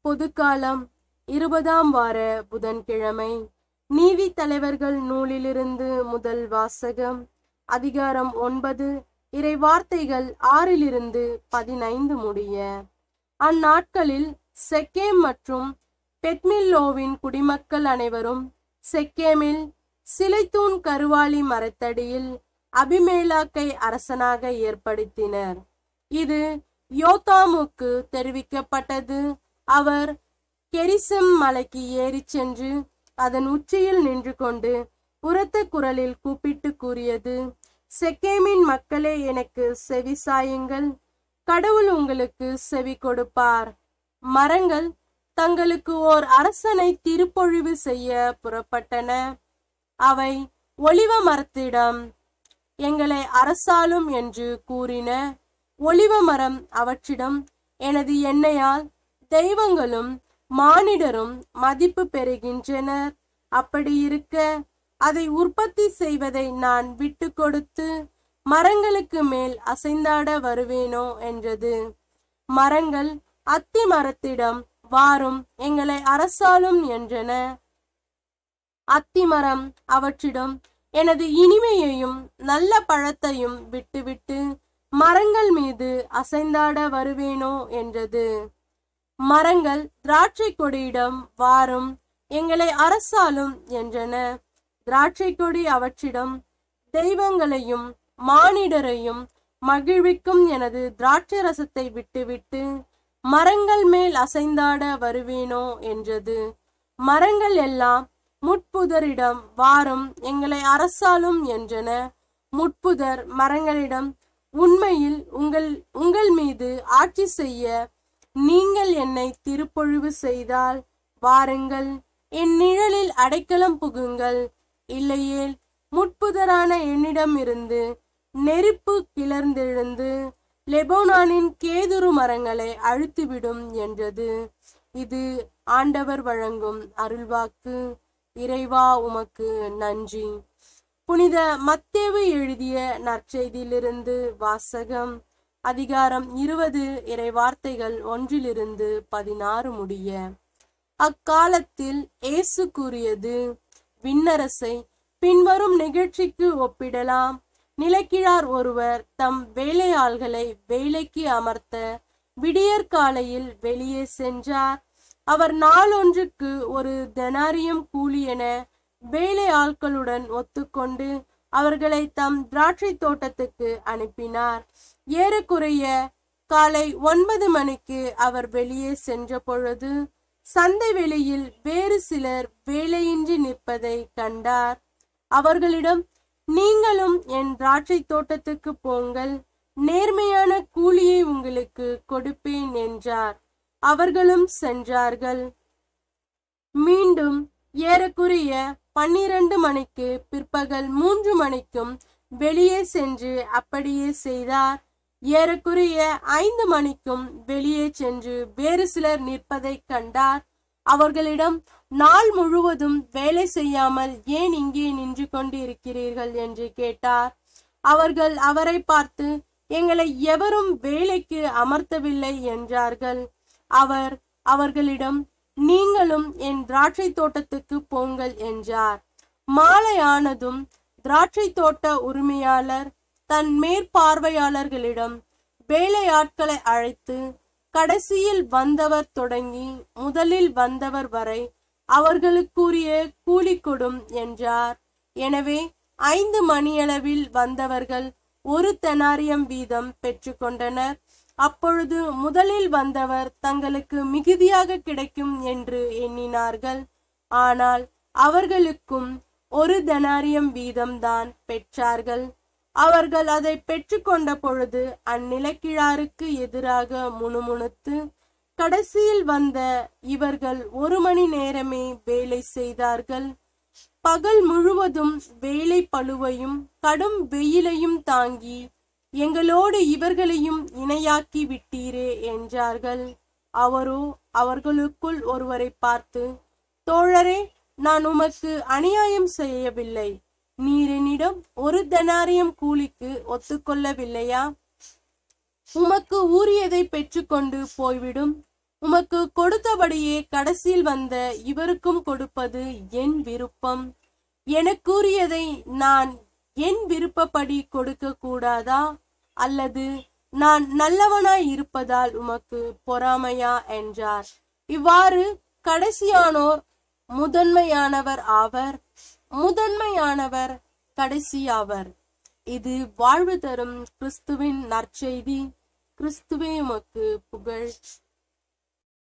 பொதுக்காலம் இருபதாம் வார புதன்கிழமை நீதி தலைவர்கள் நூலிலிருந்து முதல் வாசகம் அதிகாரம் ஒன்பது இறை வார்த்தைகள் ஆறிலிருந்து பதினைந்து முடிய அந்நாட்களில் செக்கேம் மற்றும் பெட்மில்லோவின் குடிமக்கள் அனைவரும் செக்கேமில் சிலைத்தூண் கருவாளி மரத்தடியில் அபிமேலாக்கை அரசனாக ஏற்படுத்தினர் இது யோதாமுக்கு தெரிவிக்கப்பட்டது அவர் கெரிசம் மலைக்கு ஏறிச் சென்று அதன் உச்சியில் நின்று கொண்டு உரத்த குரலில் கூப்பிட்டு கூறியது செக்கேமின் மக்களே எனக்கு செவி சாயுங்கள் கடவுள் உங்களுக்கு செவி கொடுப்பார் மரங்கள் தங்களுக்கு ஓர் அரசனை திருப்பொழிவு செய்ய புறப்பட்டன அவை ஒளிவ மரத்திடம் எங்களை அரசாளும் என்று கூறின ஒளிவ மரம் அவற்றிடம் எனது எண்ணெயால் தெய்வங்களும் மானிடரும் மதிப்பு பெறுகின்றனர் அப்படி இருக்க அதை உற்பத்தி செய்வதை நான் விட்டு கொடுத்து மரங்களுக்கு மேல் அசைந்தாட வருவேனோ என்றது மரங்கள் அத்தி மரத்திடம் வாரும் எங்களை அரசாளும் என்றன அத்திமரம் அவற்றிடம் எனது இனிமையையும் நல்ல பழத்தையும் விட்டுவிட்டு மரங்கள் மீது அசைந்தாட வருவேனோ என்றது மரங்கள் திராட்சை கொடியிடம் வாரும் எங்களை அரசாலும் என்றன திராட்சை கொடி அவற்றிடம் தெய்வங்களையும் மானிடரையும் மகிழ்விக்கும் எனது திராட்சை ரசத்தை விட்டுவிட்டு மரங்கள் மேல் அசைந்தாட வருவேனோ என்றது மரங்கள் எல்லாம் முட்புதரிடம் வாரும் எங்களை அரசாலும் என்றன முட்புதர் மரங்களிடம் உண்மையில் உங்கள் உங்கள் மீது ஆட்சி செய்ய நீங்கள் என்னை திருப்பொழிவு செய்தால் வாருங்கள் என் நிழலில் அடைக்கலம் புகுங்கள் இல்லையேல் முட்புதரான என்னிடம் இருந்து நெருப்பு கிளர்ந்தெழுந்து லெபோனானின் கேதுரு மரங்களை அழுத்திவிடும் என்றது இது ஆண்டவர் வழங்கும் அருள்வாக்கு இறைவா உமக்கு நன்றி புனித மத்தேவு எழுதிய நற்செய்தியிலிருந்து வாசகம் அதிகாரம் இருபது இறை வார்த்தைகள் ஒன்றிலிருந்து பதினாறு முடிய அக்காலத்தில் இயேசு கூறியது விண்ணரசை பின்வரும் நிகழ்ச்சிக்கு ஒப்பிடலாம் நிலக்கிழார் ஒருவர் தம் வேலையாள்களை வேலைக்கு அமர்த்த விடியற்காலையில் வெளியே சென்றார் அவர் நாளொன்றுக்கு ஒரு தெனாரியம் கூலி என வேலை ஆட்களுடன் ஒத்துக்கொண்டு அவர்களை தம் திராட்சை தோட்டத்துக்கு அனுப்பினார் ஏறக்குறைய காலை ஒன்பது மணிக்கு அவர் வெளியே சென்ற பொழுது சந்தை வெளியில் வேறு சிலர் வேலையின்றி நிற்பதை கண்டார் அவர்களிடம் நீங்களும் என் திராட்சை தோட்டத்துக்கு போங்கள் நேர்மையான கூலியை உங்களுக்கு கொடுப்பேன் என்றார் அவர்களும் சென்றார்கள் மீண்டும் ஏறக்குறைய பன்னிரண்டு மணிக்கு பிற்பகல் மூன்று மணிக்கும் வெளியே சென்று அப்படியே செய்தார் ஏறக்குறைய ஐந்து மணிக்கும் வெளியே சென்று வேறு சிலர் நிற்பதை கண்டார் அவர்களிடம் நாள் முழுவதும் வேலை செய்யாமல் ஏன் இங்கே நின்று கொண்டு இருக்கிறீர்கள் என்று கேட்டார் அவர்கள் அவரை பார்த்து எங்களை எவரும் வேலைக்கு அமர்த்தவில்லை என்றார்கள் அவர் அவர்களிடம் நீங்களும் என் திராட்சை தோட்டத்துக்கு போங்கள் என்றார் மாலையானதும் திராட்சை தோட்ட உரிமையாளர் தன் மேற்பார்வையாளர்களிடம் வேலையாட்களை அழைத்து கடைசியில் வந்தவர் தொடங்கி முதலில் வந்தவர் வரை அவர்களுக்குரிய கூலி கொடும் என்றார் எனவே ஐந்து மணியளவில் வந்தவர்கள் ஒரு தெனாரியம் வீதம் பெற்றுக்கொண்டனர் அப்பொழுது முதலில் வந்தவர் தங்களுக்கு மிகுதியாக கிடைக்கும் என்று எண்ணினார்கள் ஆனால் அவர்களுக்கும் ஒரு தெனாரியம் வீதம்தான் பெற்றார்கள் அவர்கள் அதை பெற்றுக்கொண்ட பொழுது அந்நிலக்கிழாருக்கு எதிராக முணுமுணுத்து கடைசியில் வந்த இவர்கள் ஒரு மணி நேரமே வேலை செய்தார்கள் பகல் முழுவதும் வேலை பழுவையும் கடும் வெயிலையும் தாங்கி எங்களோடு இவர்களையும் இணையாக்கி விட்டீரே என்றார்கள் அவரோ அவர்களுக்குள் ஒருவரை பார்த்து தோழரே நான் உமக்கு அநியாயம் செய்யவில்லை நீர் என்னிடம் ஒரு தெனாரியம் கூலிக்கு ஒத்துக்கொள்ளவில்லையா உமக்கு ஊறியதை பெற்றுக்கொண்டு போய்விடும் உமக்கு கொடுத்தபடியே கடைசியில் வந்த இவருக்கும் கொடுப்பது என் விருப்பம் எனக்குரியதை நான் என் விருப்பப்படி கொடுக்க கூடாதா அல்லது நான் நல்லவனாய் இருப்பதால் உமக்கு பொறாமையா என்றார் இவ்வாறு கடைசியானோர் முதன்மையானவர் ஆவர் முதன்மையானவர் கடைசியாவர் இது வாழ்வு தரும் கிறிஸ்துவின் நற்செய்தி கிறிஸ்துவே உமக்கு புகழ்